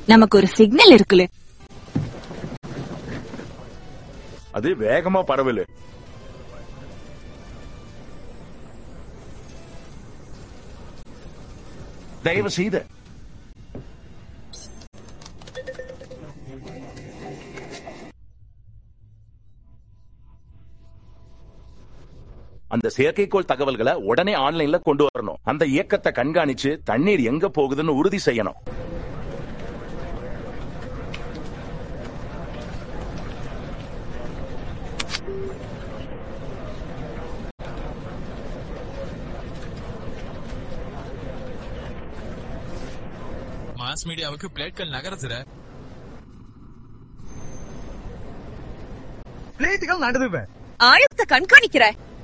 நமக்கு ஒரு சிக்னல் இருக்குல்ல அது வேகமா பரவலு தயவு செய்து அந்த செயற்கைக்கோள் தகவல்களை உடனே ஆன்லைன்ல கொண்டு வரணும் அந்த இயக்கத்தை கண்காணிச்சு தண்ணீர் எங்க போகுதுன்னு உறுதி செய்யணும் மாஸ் மீடியாவுக்கு பிளேட்கள் நகருதுற பிளேட்டுகள் நடுதுவேன் ஆழத்தை கண்காணிக்கிற